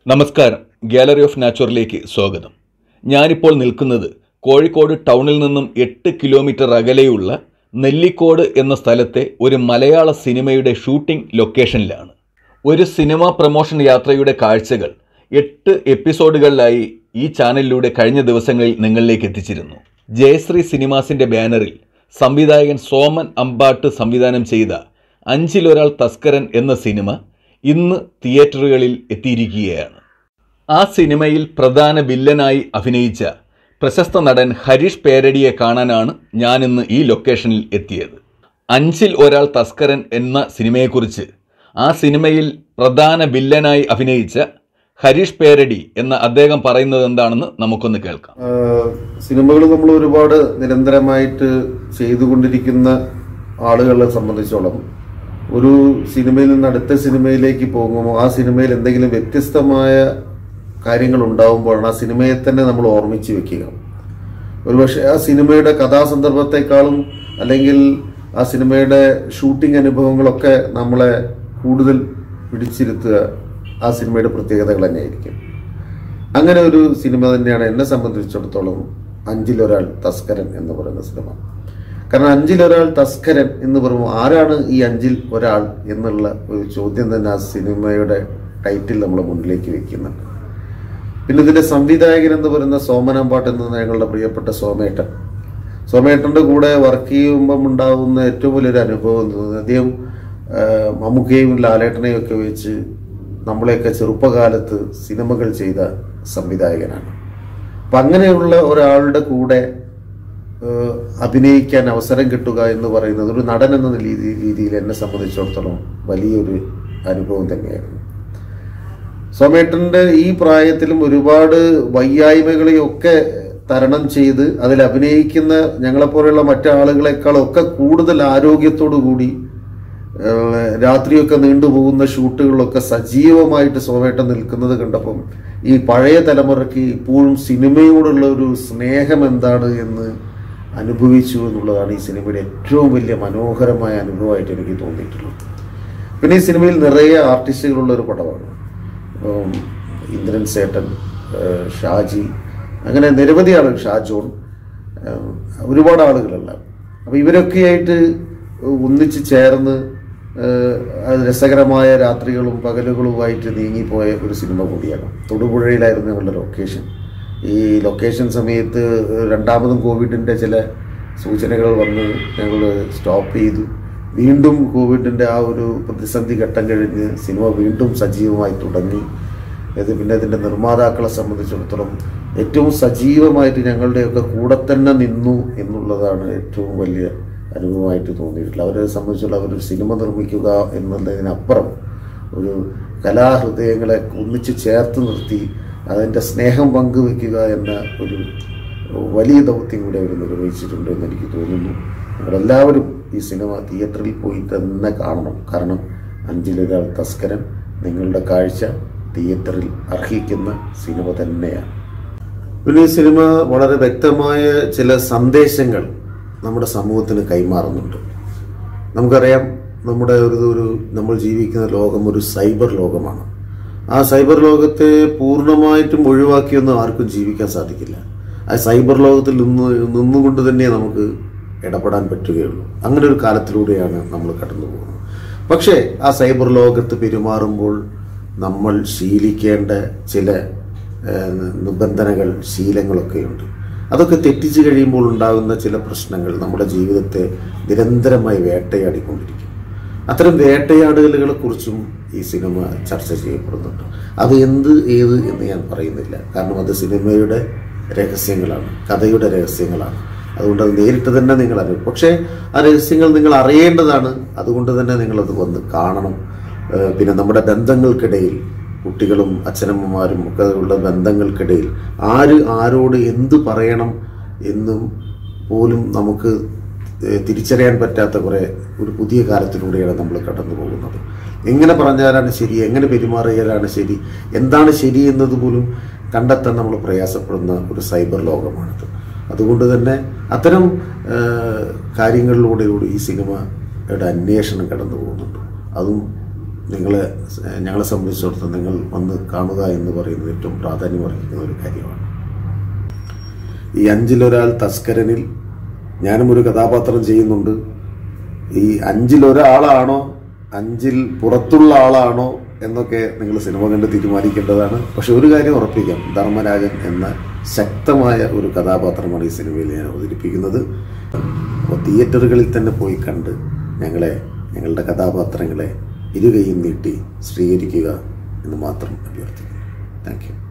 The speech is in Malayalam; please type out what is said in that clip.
നമസ്കാരം ഗാലറി ഓഫ് നാച്ചുറലിലേക്ക് സ്വാഗതം ഞാനിപ്പോൾ നിൽക്കുന്നത് കോഴിക്കോട് ടൗണിൽ നിന്നും എട്ട് കിലോമീറ്റർ അകലെയുള്ള നെല്ലിക്കോട് എന്ന സ്ഥലത്തെ ഒരു മലയാള സിനിമയുടെ ഷൂട്ടിംഗ് ലൊക്കേഷനിലാണ് ഒരു സിനിമാ പ്രൊമോഷൻ യാത്രയുടെ കാഴ്ചകൾ എട്ട് എപ്പിസോഡുകളിലായി ഈ ചാനലിലൂടെ കഴിഞ്ഞ ദിവസങ്ങളിൽ നിങ്ങളിലേക്ക് എത്തിച്ചിരുന്നു ജയശ്രീ സിനിമാസിന്റെ ബാനറിൽ സംവിധായകൻ സോമൻ അമ്പാട്ട് സംവിധാനം ചെയ്ത അഞ്ചിലൊരാൾ തസ്കരൻ എന്ന സിനിമ ഇന്ന് തിയേറ്ററുകളിൽ എത്തിയിരിക്കുകയാണ് ആ സിനിമയിൽ പ്രധാന വില്ലനായി അഭിനയിച്ച പ്രശസ്ത നടൻ ഹരീഷ് പേരടിയെ കാണാനാണ് ഞാനിന്ന് ഈ ലൊക്കേഷനിൽ എത്തിയത് അഞ്ചിൽ ഒരാൾ തസ്കരൻ എന്ന സിനിമയെക്കുറിച്ച് ആ സിനിമയിൽ പ്രധാന വില്ലനായി അഭിനയിച്ച ഹരീഷ് പേരടി എന്ന അദ്ദേഹം പറയുന്നത് എന്താണെന്ന് നമുക്കൊന്ന് കേൾക്കാം സിനിമകൾ നമ്മൾ ഒരുപാട് നിരന്തരമായിട്ട് ചെയ്തുകൊണ്ടിരിക്കുന്ന ആളുകളെ സംബന്ധിച്ചോളം ഒരു സിനിമയിൽ നിന്ന് അടുത്ത സിനിമയിലേക്ക് പോകുമ്പോൾ ആ സിനിമയിൽ എന്തെങ്കിലും വ്യത്യസ്തമായ കാര്യങ്ങൾ ഉണ്ടാകുമ്പോഴാണ് ആ സിനിമയെ തന്നെ നമ്മൾ ഓർമ്മിച്ച് വെക്കുക ഒരുപക്ഷെ ആ സിനിമയുടെ കഥാസന്ദർഭത്തെക്കാളും അല്ലെങ്കിൽ ആ സിനിമയുടെ ഷൂട്ടിംഗ് അനുഭവങ്ങളൊക്കെ നമ്മളെ കൂടുതൽ പിടിച്ചിരുത്തുക ആ സിനിമയുടെ പ്രത്യേകതകൾ തന്നെയായിരിക്കും അങ്ങനെ ഒരു സിനിമ തന്നെയാണ് എന്നെ സംബന്ധിച്ചിടത്തോളം അഞ്ചിലൊരാൾ തസ്കരൻ എന്ന് പറയുന്ന സിനിമ കാരണം അഞ്ചിലൊരാൾ തസ്കരൻ എന്ന് പറയുമ്പോൾ ആരാണ് ഈ അഞ്ചിൽ ഒരാൾ എന്നുള്ള ഒരു ചോദ്യം തന്നെ ആ സിനിമയുടെ ടൈറ്റിൽ നമ്മൾ മുന്നിലേക്ക് വെക്കുന്നുണ്ട് പിന്നെ ഇതിന്റെ സംവിധായകൻ എന്ന് പറയുന്ന സോമനാമ്പാട്ട് എന്ന ഞങ്ങളുടെ പ്രിയപ്പെട്ട സോമേട്ടൻ സോമേട്ടന്റെ കൂടെ വർക്ക് ചെയ്യുമ്പം ഉണ്ടാകുന്ന ഏറ്റവും വലിയൊരു അനുഭവം എന്ന് തോന്നുന്നത് അദ്ദേഹം ആ, മമ്മൂക്കയും ലാലേട്ടനെയും ഒക്കെ വെച്ച് നമ്മളെയൊക്കെ ചെറുപ്പകാലത്ത് സിനിമകൾ ചെയ്ത സംവിധായകനാണ് അപ്പം അങ്ങനെയുള്ള ഒരാളുടെ കൂടെ ഏഹ്, അഭിനയിക്കാൻ അവസരം കിട്ടുക എന്ന് പറയുന്നത് ഒരു നടൻ എന്ന രീതി രീതിയിൽ എന്നെ സംബന്ധിച്ചിടത്തോളം വലിയൊരു അനുഭവം തന്നെയായിരുന്നു സോമേട്ടന്റെ ഈ പ്രായത്തിലും ഒരുപാട് വയ്യായ്മകളെയൊക്കെ തരണം ചെയ്ത് അതിൽ അഭിനയിക്കുന്ന ഞങ്ങളെപ്പോലെയുള്ള മറ്റാളുകളെക്കാളൊക്കെ കൂടുതൽ ആരോഗ്യത്തോടു കൂടി ഏഹ്, രാത്രിയൊക്കെ നീണ്ടുപോകുന്ന ഷൂട്ടുകളിലൊക്കെ സജീവമായിട്ട് സോമേട്ടൻ നിൽക്കുന്നത് കണ്ടപ്പം ഈ പഴയ തലമുറയ്ക്ക് ഇപ്പോഴും സിനിമയോടുള്ള ഒരു സ്നേഹം എന്താണ് എന്ന് അനുഭവിച്ചു എന്നുള്ളതാണ് ഈ സിനിമയുടെ ഏറ്റവും വലിയ മനോഹരമായ അനുഭവമായിട്ട് എനിക്ക് തോന്നിയിട്ടുള്ളത് പിന്നെ ഈ സിനിമയിൽ നിറയെ ആർട്ടിസ്റ്റുകളുള്ള ഒരു പടമാണ് ഉം, ഇന്ദ്രൻ സേട്ടൻ ഏഹ്, ഷാജി അങ്ങനെ നിരവധി ആളുകൾ ഷാജോൺ ഏഹ്, ഒരുപാട് ആളുകളുള്ള അപ്പോൾ ഇവരൊക്കെയായിട്ട് ഒന്നിച്ച് ചേർന്ന് ഏഹ്, അത് രസകരമായ രാത്രികളും പകലുകളുമായിട്ട് നീങ്ങിപ്പോയ ഒരു സിനിമ കൂടിയാണ് തൊടുപുഴയിലായിരുന്നു ഞങ്ങളുടെ ലൊക്കേഷൻ ഈ ലൊക്കേഷൻ സമയത്ത് രണ്ടാമതും കോവിഡിൻ്റെ ചില സൂചനകൾ വന്ന് ഞങ്ങൾ സ്റ്റോപ്പ് ചെയ്തു വീണ്ടും കോവിഡിൻ്റെ ആ ഒരു പ്രതിസന്ധി ഘട്ടം കഴിഞ്ഞ് സിനിമ വീണ്ടും സജീവമായി തുടങ്ങി ഇത് പിന്നെ ഇതിൻ്റെ നിർമ്മാതാക്കളെ സംബന്ധിച്ചിടത്തോളം ഏറ്റവും സജീവമായിട്ട് ഞങ്ങളുടെയൊക്കെ കൂടെ തന്നെ നിന്നു എന്നുള്ളതാണ് ഏറ്റവും വലിയ അനുഭവമായിട്ട് തോന്നിയിട്ടുള്ളത് അവരെ സംബന്ധിച്ചുള്ള അവരൊരു സിനിമ നിർമ്മിക്കുക എന്നുള്ളതിനപ്പുറം ഒരു കലാഹൃദയങ്ങളെ ഒന്നിച്ച് ചേർത്ത് നിർത്തി അതിൻ്റെ സ്നേഹം പങ്കുവെക്കുക എന്ന ഒരു വലിയ ദൗത്യം കൂടി അവർ നിർവഹിച്ചിട്ടുണ്ട് എന്ന് എനിക്ക് തോന്നുന്നു നമ്മളെല്ലാവരും ഈ സിനിമ തിയേറ്ററിൽ പോയി തന്നെ കാണണം കാരണം അഞ്ചിലൊരാൾ തസ്കരൻ നിങ്ങളുടെ കാഴ്ച തിയേറ്ററിൽ അർഹിക്കുന്ന സിനിമ തന്നെയാണ് പിന്നെ ഈ സിനിമ വളരെ വ്യക്തമായ ചില സന്ദേശങ്ങൾ നമ്മുടെ സമൂഹത്തിന് കൈമാറുന്നുണ്ട് നമുക്കറിയാം നമ്മുടെ ഒരു ഒരു നമ്മൾ ജീവിക്കുന്ന ലോകം ഒരു സൈബർ ലോകമാണ് ആ സൈബർ ലോകത്തെ പൂർണ്ണമായിട്ടും ഒഴിവാക്കിയൊന്നും ആർക്കും ജീവിക്കാൻ സാധിക്കില്ല ആ സൈബർ ലോകത്തിൽ നിന്ന് നിന്നുകൊണ്ട് തന്നെ നമുക്ക് ഇടപെടാൻ പറ്റുകയുള്ളൂ അങ്ങനെ ഒരു കാലത്തിലൂടെയാണ് നമ്മൾ കടന്നു പോകുന്നത് പക്ഷേ ആ സൈബർ ലോകത്ത് പെരുമാറുമ്പോൾ നമ്മൾ ശീലിക്കേണ്ട ചില ഏഹ്, നിബന്ധനകൾ ശീലങ്ങളൊക്കെയുണ്ട് അതൊക്കെ തെറ്റിച്ച് കഴിയുമ്പോൾ ഉണ്ടാകുന്ന ചില പ്രശ്നങ്ങൾ നമ്മുടെ ജീവിതത്തെ നിരന്തരമായി വേട്ടയാടിക്കൊണ്ടിരിക്കും അത്തരം വേട്ടയാടലുകളെ കുറിച്ചും ഈ സിനിമ ചർച്ച ചെയ്യപ്പെടുന്നുണ്ട് അത് എന്ത് ഏത് എന്ന് ഞാൻ പറയുന്നില്ല കാരണം അത് സിനിമയുടെ രഹസ്യങ്ങളാണ് കഥയുടെ രഹസ്യങ്ങളാണ് അതുകൊണ്ട് അത് നേരിട്ട് തന്നെ നിങ്ങൾ അറിയും പക്ഷേ ആ രഹസ്യങ്ങൾ നിങ്ങൾ അറിയേണ്ടതാണ് അതുകൊണ്ട് തന്നെ നിങ്ങളത് വന്ന് കാണണം ഏഹ് പിന്നെ നമ്മുടെ ബന്ധങ്ങൾക്കിടയിൽ കുട്ടികളും അച്ഛനമ്മമാരും ഒക്കെ ഉള്ള ബന്ധങ്ങൾക്കിടയിൽ ആര് ആരോട് എന്ത് പറയണം എന്നും പോലും നമുക്ക് ഏഹ് തിരിച്ചറിയാൻ പറ്റാത്ത കുറേ ഒരു പുതിയ കാലത്തിലൂടെയാണ് നമ്മൾ കടന്നു പോകുന്നത് എങ്ങനെ പറഞ്ഞാലാണ് ശരി എങ്ങനെ പെരുമാറിയാലാണ് ശരി എന്താണ് ശരി എന്നത് പോലും കണ്ടെത്താൻ നമ്മൾ പ്രയാസപ്പെടുന്ന ഒരു സൈബർ ലോകമാണിത് അതുകൊണ്ട് തന്നെ അത്തരം ഏഹ് കാര്യങ്ങളിലൂടെ ഈ സിനിമയുടെ അന്വേഷണം കടന്നു പോകുന്നുണ്ട് അതും നിങ്ങളെ ഞങ്ങളെ സംബന്ധിച്ചിടത്തോളം നിങ്ങൾ വന്ന് കാണുക എന്ന് പറയുന്നത് ഏറ്റവും പ്രാധാന്യം അർഹിക്കുന്ന ഒരു കാര്യമാണ് ഈ അഞ്ചിലൊരാൾ തസ്കരനിൽ ഞാനും ഒരു കഥാപാത്രം ചെയ്യുന്നുണ്ട് ഈ അഞ്ചിലൊരാളാണോ അഞ്ചിൽ പുറത്തുള്ള ആളാണോ എന്നൊക്കെ നിങ്ങൾ സിനിമ കണ്ട് തീരുമാനിക്കേണ്ടതാണ് പക്ഷെ ഒരു കാര്യം ഉറപ്പിക്കാം ധർമ്മരാജൻ എന്ന ശക്തമായ ഒരു കഥാപാത്രമാണ് ഈ സിനിമയിൽ ഞാൻ അവതരിപ്പിക്കുന്നത് അപ്പോൾ തിയേറ്ററുകളിൽ തന്നെ പോയി കണ്ട് ഞങ്ങളെ ഞങ്ങളുടെ കഥാപാത്രങ്ങളെ ഇരുകൈയും നീട്ടി സ്വീകരിക്കുക എന്ന് മാത്രം അഭ്യർത്ഥിക്കുന്നു താങ്ക് യു